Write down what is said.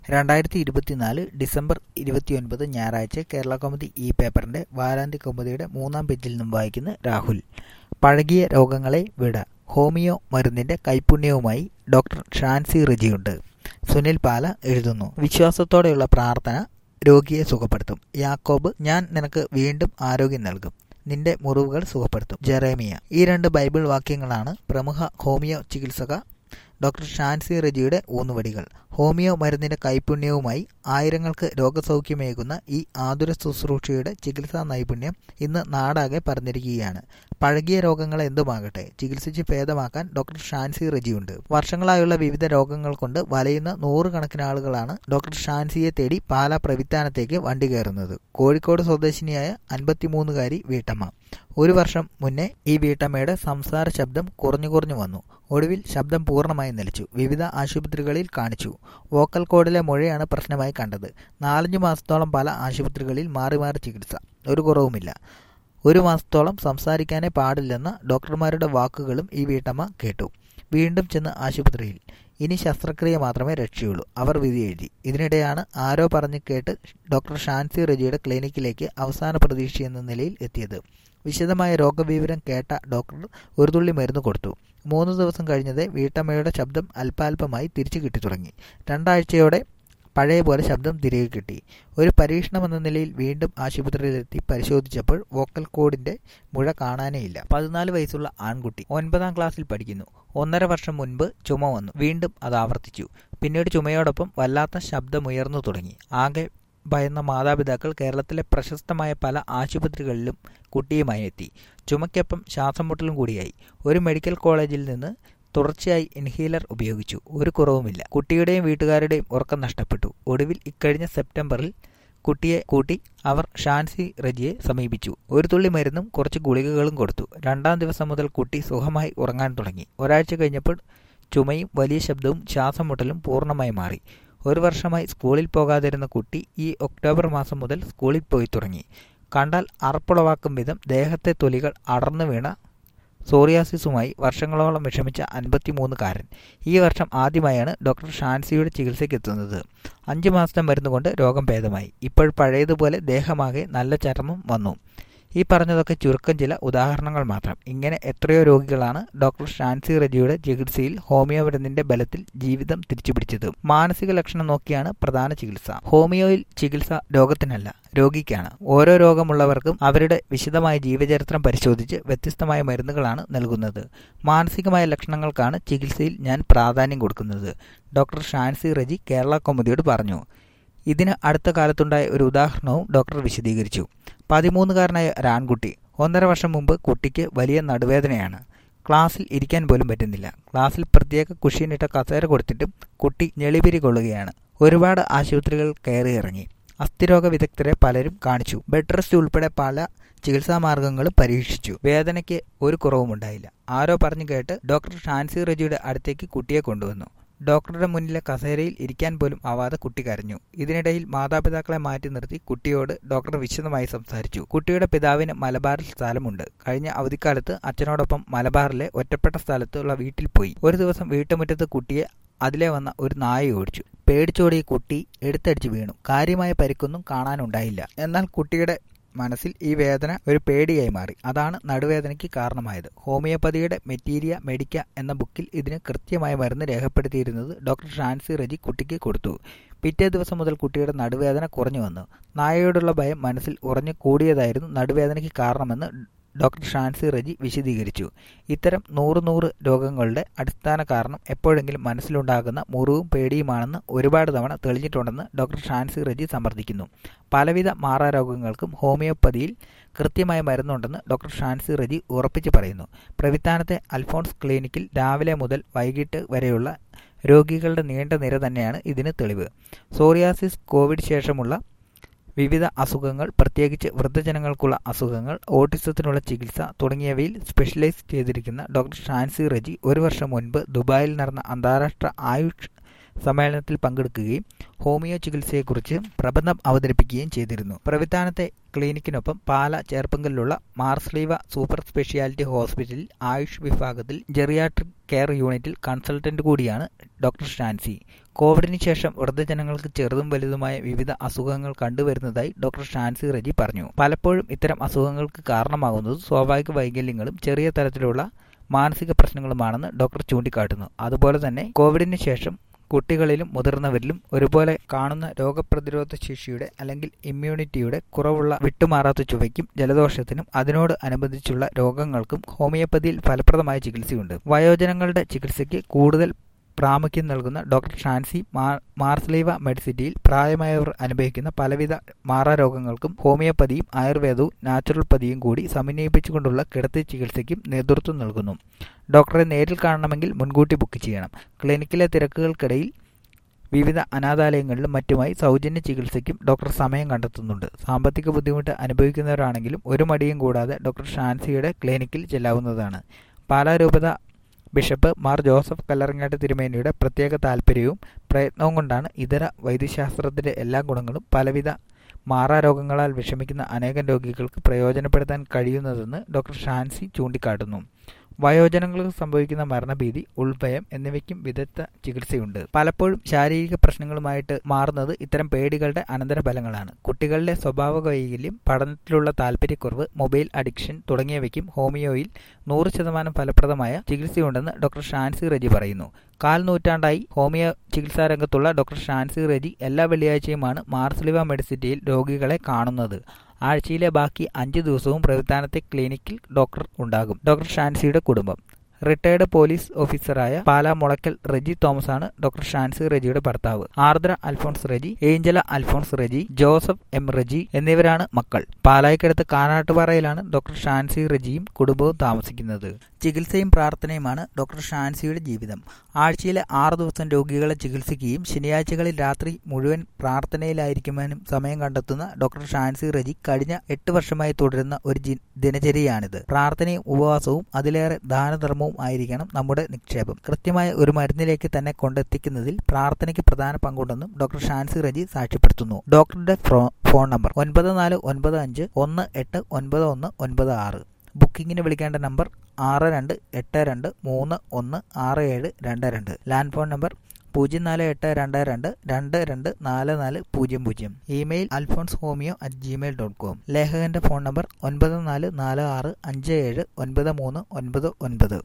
രണ്ടായിരത്തി ഇരുപത്തിനാല് ഡിസംബർ ഇരുപത്തിയൊൻപത് ഞായറാഴ്ച കേരള കൗമുദി ഈ പേപ്പറിന്റെ വാരാന്ത്യ കൗമുദിയുടെ മൂന്നാം പേജിൽ നിന്നും വായിക്കുന്ന രാഹുൽ പഴകിയ രോഗങ്ങളെ വിട ഹോമിയോ മരുന്നിന്റെ കൈപുണ്യവുമായി ഡോക്ടർ ഷാൻസി റിജിയുണ്ട് സുനിൽ പാല എഴുതുന്നു വിശ്വാസത്തോടെയുള്ള പ്രാർത്ഥന രോഗിയെ സുഖപ്പെടുത്തും യാക്കോബ് ഞാൻ നിനക്ക് വീണ്ടും ആരോഗ്യം നൽകും നിന്റെ മുറിവുകൾ സുഖപ്പെടുത്തും ജെറേമിയ ഈ രണ്ട് ബൈബിൾ വാക്യങ്ങളാണ് പ്രമുഖ ഹോമിയോ ചികിത്സക ഡോക്ടർ ഷാൻസി റെജിയുടെ ഊന്നുവടികൾ ഹോമിയോ മരുന്നിന്റെ കൈപുണ്യവുമായി ആയിരങ്ങൾക്ക് രോഗസൗഖ്യമേകുന്ന ഈ ആതുര ശുശ്രൂഷയുടെ ചികിത്സാ നൈപുണ്യം ഇന്ന് നാടാകെ പറഞ്ഞിരിക്കുകയാണ് പഴകിയ രോഗങ്ങൾ എന്തുമാകട്ടെ ചികിത്സിച്ച് ഭേദമാക്കാൻ ഡോക്ടർ ഷാൻസി റെജിയുണ്ട് വർഷങ്ങളായുള്ള വിവിധ രോഗങ്ങൾ കൊണ്ട് വലയുന്ന നൂറുകണക്കിന് ആളുകളാണ് ഡോക്ടർ ഷാൻസിയെ തേടി പാലാ പ്രവിത്താനത്തേക്ക് വണ്ടി കയറുന്നത് കോഴിക്കോട് സ്വദേശിനിയായ അൻപത്തിമൂന്നുകാരി വീട്ടമ്മ ഒരു വർഷം മുന്നേ ഈ വീട്ടമ്മയുടെ സംസാര ശബ്ദം കുറഞ്ഞു കുറഞ്ഞു വന്നു ഒടുവിൽ ശബ്ദം പൂർണ്ണമായി നിലച്ചു വിവിധ ആശുപത്രികളിൽ കാണിച്ചു വോക്കൽ കോഡിലെ മുഴയാണ് പ്രശ്നമായി കണ്ടത് നാലഞ്ചു മാസത്തോളം പല ആശുപത്രികളിൽ മാറി മാറി ചികിത്സ ഒരു കുറവുമില്ല ഒരു മാസത്തോളം സംസാരിക്കാനേ പാടില്ലെന്ന ഡോക്ടർമാരുടെ വാക്കുകളും ഈ വീട്ടമ്മ കേട്ടു വീണ്ടും ചെന്ന് ആശുപത്രിയിൽ ഇനി ശസ്ത്രക്രിയ മാത്രമേ രക്ഷയുള്ളൂ അവർ വിധി എഴുതി ഇതിനിടെയാണ് ആരോ പറഞ്ഞ് കേട്ട് ഡോക്ടർ ഷാൻസി റെജിയുടെ ക്ലിനിക്കിലേക്ക് അവസാന പ്രതീക്ഷ എന്ന നിലയിൽ എത്തിയത് വിശദമായ രോഗവിവരം കേട്ട ഡോക്ടർ ഒരു തുള്ളി മരുന്ന് കൊടുത്തു മൂന്ന് ദിവസം കഴിഞ്ഞതേ വീട്ടമ്മയുടെ ശബ്ദം അല്പാൽപമായി തിരിച്ചു കിട്ടി തുടങ്ങി രണ്ടാഴ്ചയോടെ പഴയ പോലെ ശബ്ദം തിരികെ കിട്ടി ഒരു പരീക്ഷണമെന്ന നിലയിൽ വീണ്ടും ആശുപത്രിയിലെത്തി പരിശോധിച്ചപ്പോൾ വോക്കൽ കോഡിന്റെ മുഴ കാണാനേയില്ല പതിനാല് വയസ്സുള്ള ആൺകുട്ടി ഒൻപതാം ക്ലാസ്സിൽ പഠിക്കുന്നു ഒന്നര വർഷം മുൻപ് ചുമ വന്നു വീണ്ടും അത് ആവർത്തിച്ചു പിന്നീട് ചുമയോടൊപ്പം വല്ലാത്ത ശബ്ദമുയർന്നു തുടങ്ങി ആകെ ഭയന്ന മാതാപിതാക്കൾ കേരളത്തിലെ പ്രശസ്തമായ പല ആശുപത്രികളിലും കുട്ടിയുമായി എത്തി ചുമയ്ക്കൊപ്പം ശ്വാസം മുട്ടലും കൂടിയായി ഒരു മെഡിക്കൽ കോളേജിൽ നിന്ന് തുടർച്ചയായി ഇൻഹീലർ ഉപയോഗിച്ചു ഒരു കുറവുമില്ല കുട്ടിയുടെയും വീട്ടുകാരുടെയും ഉറക്കം നഷ്ടപ്പെട്ടു ഒടുവിൽ ഇക്കഴിഞ്ഞ സെപ്റ്റംബറിൽ കുട്ടിയെ കൂട്ടി അവർ ഷാൻസി റജിയെ സമീപിച്ചു ഒരു തുള്ളി മരുന്നും കുറച്ച് ഗുളികകളും കൊടുത്തു രണ്ടാം ദിവസം മുതൽ കുട്ടി സുഖമായി ഉറങ്ങാൻ തുടങ്ങി ഒരാഴ്ച കഴിഞ്ഞപ്പോൾ ചുമയും വലിയ ശബ്ദവും ശ്വാസം മുട്ടലും പൂർണ്ണമായി മാറി ഒരു വർഷമായി സ്കൂളിൽ പോകാതിരുന്ന കുട്ടി ഈ ഒക്ടോബർ മാസം മുതൽ സ്കൂളിൽ പോയി തുടങ്ങി കണ്ടാൽ അറപ്പുളവാക്കും വിധം ദേഹത്തെ തൊലികൾ അടർന്നു വീണ സോറിയാസിസുമായി വർഷങ്ങളോളം വിഷമിച്ച അൻപത്തിമൂന്നുകാരൻ ഈ വർഷം ആദ്യമായാണ് ഡോക്ടർ ഷാൻസിയുടെ ചികിത്സയ്ക്കെത്തുന്നത് അഞ്ച് മാസത്തെ മരുന്നുകൊണ്ട് രോഗം ഭേദമായി ഇപ്പോൾ പഴയതുപോലെ ദേഹമാകെ നല്ല ചർമ്മം വന്നു ഈ പറഞ്ഞതൊക്കെ ചുരുക്കം ചില ഉദാഹരണങ്ങൾ മാത്രം ഇങ്ങനെ എത്രയോ രോഗികളാണ് ഡോക്ടർ ഷാൻസി റജിയുടെ ചികിത്സയിൽ ഹോമിയോ മരുന്നിന്റെ ബലത്തിൽ ജീവിതം തിരിച്ചുപിടിച്ചത് മാനസിക ലക്ഷണം നോക്കിയാണ് പ്രധാന ചികിത്സ ഹോമിയോയിൽ ചികിത്സ രോഗത്തിനല്ല രോഗിക്കാണ് ഓരോ രോഗമുള്ളവർക്കും അവരുടെ വിശദമായ ജീവചരിത്രം പരിശോധിച്ച് വ്യത്യസ്തമായ മരുന്നുകളാണ് നൽകുന്നത് മാനസികമായ ലക്ഷണങ്ങൾക്കാണ് ചികിത്സയിൽ ഞാൻ പ്രാധാന്യം കൊടുക്കുന്നത് ഡോക്ടർ ഷാൻസി റജി കേരള കൗമുദിയോട് പറഞ്ഞു ഇതിന് അടുത്ത കാലത്തുണ്ടായ ഒരു ഉദാഹരണവും ഡോക്ടർ വിശദീകരിച്ചു പതിമൂന്നുകാരനായ ഒരാൺകുട്ടി ഒന്നര വർഷം മുമ്പ് കുട്ടിക്ക് വലിയ നടുവേദനയാണ് ക്ലാസ്സിൽ ഇരിക്കാൻ പോലും പറ്റുന്നില്ല ക്ലാസ്സിൽ പ്രത്യേക കുഷ്യനിട്ട കസേര കൊടുത്തിട്ടും കുട്ടി ഞെളിപിരി കൊള്ളുകയാണ് ഒരുപാട് ആശുപത്രികൾ കയറി ഇറങ്ങി അസ്ഥിരോഗ വിദഗ്ധരെ പലരും കാണിച്ചു ബെഡ് റെസ്റ്റ് ഉൾപ്പെടെ പല ചികിത്സാ മാർഗങ്ങളും പരീക്ഷിച്ചു വേദനയ്ക്ക് ഒരു കുറവുമുണ്ടായില്ല ആരോ പറഞ്ഞു കേട്ട് ഡോക്ടർ ഷാൻസി റജിയുടെ അടുത്തേക്ക് കുട്ടിയെ കൊണ്ടുവന്നു ഡോക്ടറുടെ മുന്നിലെ കസേരയിൽ ഇരിക്കാൻ പോലും ആവാതെ കുട്ടി കരഞ്ഞു ഇതിനിടയിൽ മാതാപിതാക്കളെ മാറ്റി നിർത്തി കുട്ടിയോട് ഡോക്ടർ വിശദമായി സംസാരിച്ചു കുട്ടിയുടെ പിതാവിന് മലബാറിൽ സ്ഥലമുണ്ട് കഴിഞ്ഞ അവധിക്കാലത്ത് അച്ഛനോടൊപ്പം മലബാറിലെ ഒറ്റപ്പെട്ട സ്ഥലത്തുള്ള വീട്ടിൽ പോയി ഒരു ദിവസം വീട്ടുമുറ്റത്ത് കുട്ടിയെ അതിലെ വന്ന ഒരു നായ ഓടിച്ചു പേടിച്ചോടിയ കുട്ടി എടുത്തടിച്ചു വീണു കാര്യമായ പരിക്കൊന്നും കാണാനുണ്ടായില്ല എന്നാൽ കുട്ടിയുടെ മനസ്സിൽ ഈ വേദന ഒരു പേടിയായി മാറി അതാണ് നടുവേദനയ്ക്ക് കാരണമായത് ഹോമിയോപ്പതിയുടെ മെറ്റീരിയ മെഡിക്ക എന്ന ബുക്കിൽ ഇതിന് കൃത്യമായ മരുന്ന് രേഖപ്പെടുത്തിയിരുന്നത് ഡോക്ടർ ഷാൻസി റജി കുട്ടിക്ക് കൊടുത്തു പിറ്റേ ദിവസം മുതൽ കുട്ടിയുടെ നടുവേദന കുറഞ്ഞു വന്നു നായയോടുള്ള ഭയം മനസ്സിൽ ഉറഞ്ഞു കൂടിയതായിരുന്നു നടുവേദനയ്ക്ക് കാരണമെന്ന് ഡോക്ടർ ഷാൻസി റജി വിശദീകരിച്ചു ഇത്തരം നൂറ് നൂറ് രോഗങ്ങളുടെ അടിസ്ഥാന കാരണം എപ്പോഴെങ്കിലും മനസ്സിലുണ്ടാകുന്ന മുറിവും പേടിയുമാണെന്ന് ഒരുപാട് തവണ തെളിഞ്ഞിട്ടുണ്ടെന്ന് ഡോക്ടർ ഷാൻസി റജി സമർത്ഥിക്കുന്നു പലവിധ മാറാരോഗങ്ങൾക്കും ഹോമിയോപ്പതിയിൽ കൃത്യമായ മരുന്നുണ്ടെന്ന് ഡോക്ടർ ഷാൻസി റജി ഉറപ്പിച്ചു പറയുന്നു പ്രവിത്താനത്തെ അൽഫോൺസ് ക്ലിനിക്കിൽ രാവിലെ മുതൽ വൈകിട്ട് വരെയുള്ള രോഗികളുടെ നീണ്ട നിര തന്നെയാണ് ഇതിന് തെളിവ് സോറിയാസിസ് കോവിഡ് ശേഷമുള്ള വിവിധ അസുഖങ്ങൾ പ്രത്യേകിച്ച് വൃദ്ധജനങ്ങൾക്കുള്ള അസുഖങ്ങൾ ഓട്ടിസത്തിനുള്ള ചികിത്സ തുടങ്ങിയവയിൽ സ്പെഷ്യലൈസ് ചെയ്തിരിക്കുന്ന ഡോക്ടർ ഷാൻസി റജി ഒരു വർഷം മുൻപ് ദുബായിൽ നടന്ന അന്താരാഷ്ട്ര ആയുഷ് സമ്മേളനത്തിൽ പങ്കെടുക്കുകയും ഹോമിയോ ചികിത്സയെക്കുറിച്ച് പ്രബന്ധം അവതരിപ്പിക്കുകയും ചെയ്തിരുന്നു പ്രവിധാനത്തെ ക്ലിനിക്കിനൊപ്പം പാല ചേർപ്പങ്കലിലുള്ള മാർസ്ലീവ സൂപ്പർ സ്പെഷ്യാലിറ്റി ഹോസ്പിറ്റലിൽ ആയുഷ് വിഭാഗത്തിൽ ജെറിയാട്രിക് കെയർ യൂണിറ്റിൽ കൺസൾട്ടന്റ് കൂടിയാണ് ഡോക്ടർ ഷാൻസി കോവിഡിന് ശേഷം വൃദ്ധജനങ്ങൾക്ക് ചെറുതും വലുതുമായ വിവിധ അസുഖങ്ങൾ കണ്ടുവരുന്നതായി ഡോക്ടർ ഷാൻസി റെജി പറഞ്ഞു പലപ്പോഴും ഇത്തരം അസുഖങ്ങൾക്ക് കാരണമാകുന്നത് സ്വാഭാവിക വൈകല്യങ്ങളും ചെറിയ തരത്തിലുള്ള മാനസിക പ്രശ്നങ്ങളുമാണെന്ന് ഡോക്ടർ ചൂണ്ടിക്കാട്ടുന്നു അതുപോലെ തന്നെ കോവിഡിന് ശേഷം കുട്ടികളിലും മുതിർന്നവരിലും ഒരുപോലെ കാണുന്ന രോഗപ്രതിരോധ ശേഷിയുടെ അല്ലെങ്കിൽ ഇമ്മ്യൂണിറ്റിയുടെ കുറവുള്ള വിട്ടുമാറാത്ത ചുവയ്ക്കും ജലദോഷത്തിനും അതിനോട് അനുബന്ധിച്ചുള്ള രോഗങ്ങൾക്കും ഹോമിയോപ്പതിയിൽ ഫലപ്രദമായ ചികിത്സയുണ്ട് വയോജനങ്ങളുടെ ചികിത്സയ്ക്ക് കൂടുതൽ പ്രാമുഖ്യം നൽകുന്ന ഡോക്ടർ ഷാൻസി മാർസ്ലീവ മെഡിസിറ്റിയിൽ പ്രായമായവർ അനുഭവിക്കുന്ന പലവിധ മാറാരോഗങ്ങൾക്കും ഹോമിയോപ്പതിയും ആയുർവേദവും നാച്ചുറൽപ്പതിയും കൂടി സമന്വയിപ്പിച്ചുകൊണ്ടുള്ള കിടത്തി ചികിത്സയ്ക്കും നേതൃത്വം നൽകുന്നു ഡോക്ടറെ നേരിൽ കാണണമെങ്കിൽ മുൻകൂട്ടി ബുക്ക് ചെയ്യണം ക്ലിനിക്കിലെ തിരക്കുകൾക്കിടയിൽ വിവിധ അനാഥാലയങ്ങളിലും മറ്റുമായി സൗജന്യ ചികിത്സയ്ക്കും ഡോക്ടർ സമയം കണ്ടെത്തുന്നുണ്ട് സാമ്പത്തിക ബുദ്ധിമുട്ട് അനുഭവിക്കുന്നവരാണെങ്കിലും ഒരു മടിയും കൂടാതെ ഡോക്ടർ ഷാൻസിയുടെ ക്ലിനിക്കിൽ ചെല്ലാവുന്നതാണ് പാലാ രൂപത ബിഷപ്പ് മാർ ജോസഫ് കല്ലറങ്ങാട്ട് തിരുമേനിയുടെ പ്രത്യേക താല്പര്യവും പ്രയത്നവും കൊണ്ടാണ് ഇതര വൈദ്യശാസ്ത്രത്തിന്റെ എല്ലാ ഗുണങ്ങളും പലവിധ മാറാരോഗങ്ങളാൽ വിഷമിക്കുന്ന അനേകം രോഗികൾക്ക് പ്രയോജനപ്പെടുത്താൻ കഴിയുന്നതെന്ന് ഡോക്ടർ ഷാൻസി ചൂണ്ടിക്കാട്ടുന്നു വയോജനങ്ങൾക്ക് സംഭവിക്കുന്ന മരണഭീതി ഉൾഭയം എന്നിവയ്ക്കും വിദഗ്ധ ചികിത്സയുണ്ട് പലപ്പോഴും ശാരീരിക പ്രശ്നങ്ങളുമായിട്ട് മാറുന്നത് ഇത്തരം പേടികളുടെ അനന്തരഫലങ്ങളാണ് കുട്ടികളുടെ സ്വഭാവ വൈകല്യം പഠനത്തിലുള്ള താല്പര്യക്കുറവ് മൊബൈൽ അഡിക്ഷൻ തുടങ്ങിയവയ്ക്കും ഹോമിയോയിൽ നൂറ് ശതമാനം ഫലപ്രദമായ ചികിത്സയുണ്ടെന്ന് ഡോക്ടർ ഷാൻസി റെജി പറയുന്നു കാൽ നൂറ്റാണ്ടായി ഹോമിയോ ചികിത്സാ രംഗത്തുള്ള ഡോക്ടർ ഷാൻസി റെജി എല്ലാ വെള്ളിയാഴ്ചയുമാണ് മാർസ്ലിവ മെഡിസിറ്റിയിൽ രോഗികളെ കാണുന്നത് ആഴ്ചയിലെ ബാക്കി അഞ്ച് ദിവസവും പ്രവിധാനത്തെ ക്ലിനിക്കിൽ ഡോക്ടർ ഉണ്ടാകും ഡോക്ടർ ഷാൻസിയുടെ കുടുംബം റിട്ടയർഡ് പോലീസ് ഓഫീസറായ പാലാ മുളയ്ക്കൽ റെജി തോമസ് ആണ് ഡോക്ടർ ഷാൻസി റെജിയുടെ ഭർത്താവ് Ardra Alphonse Reji Angela Alphonse Reji Joseph M Reji എന്നിവരാണ് മക്കൾ പാലായ്ക്കടുത്ത് കാനാട്ടുപാറയിലാണ് ഡോക്ടർ ഷാൻസി റെജിയും കുടുംബവും താമസിക്കുന്നത് ചികിത്സയും പ്രാർത്ഥനയുമാണ് ഡോക്ടർ ഷാൻസിയുടെ ജീവിതം ആഴ്ചയിലെ ആറ് ദിവസം രോഗികളെ ചികിത്സിക്കുകയും ശനിയാഴ്ചകളിൽ രാത്രി മുഴുവൻ പ്രാർത്ഥനയിലായിരിക്കുവാനും സമയം കണ്ടെത്തുന്ന ഡോക്ടർ ഷാൻസി റെജി കഴിഞ്ഞ എട്ട് വർഷമായി തുടരുന്ന ഒരു ദിനചര്യയാണിത് പ്രാർത്ഥനയും ഉപവാസവും അതിലേറെ ദാനധർമ്മവും ആയിരിക്കണം നമ്മുടെ നിക്ഷേപം കൃത്യമായ ഒരു മരുന്നിലേക്ക് തന്നെ കൊണ്ടെത്തിക്കുന്നതിൽ പ്രാർത്ഥനയ്ക്ക് പ്രധാന പങ്കുണ്ടെന്നും ഡോക്ടർ ഷാൻസി റെജി സാക്ഷ്യപ്പെടുത്തുന്നു ഡോക്ടറുടെ ഫോൺ നമ്പർ ഒൻപത് നാല് ഒൻപത് അഞ്ച് ഒന്ന് എട്ട് ഒൻപത് ഒന്ന് ഒൻപത് ആറ് ബുക്കിങ്ങിന് വിളിക്കേണ്ട നമ്പർ ആറ് രണ്ട് എട്ട് രണ്ട് മൂന്ന് ഒന്ന് ആറ് ഏഴ് രണ്ട് രണ്ട് ലാൻഡ് ഫോൺ നമ്പർ പൂജ്യം നാല് എട്ട് രണ്ട് രണ്ട് രണ്ട് രണ്ട് നാല് നാല് പൂജ്യം പൂജ്യം email Alphonse homeo at Gmail dot com ലേഖകന്റെ ഫോൺ നമ്പർ ഒൻപത് നാല് നാല് ആറ് അഞ്ച് ഏഴ് ഒൻപത് മൂന്ന് ഒൻപത് ഒൻപത്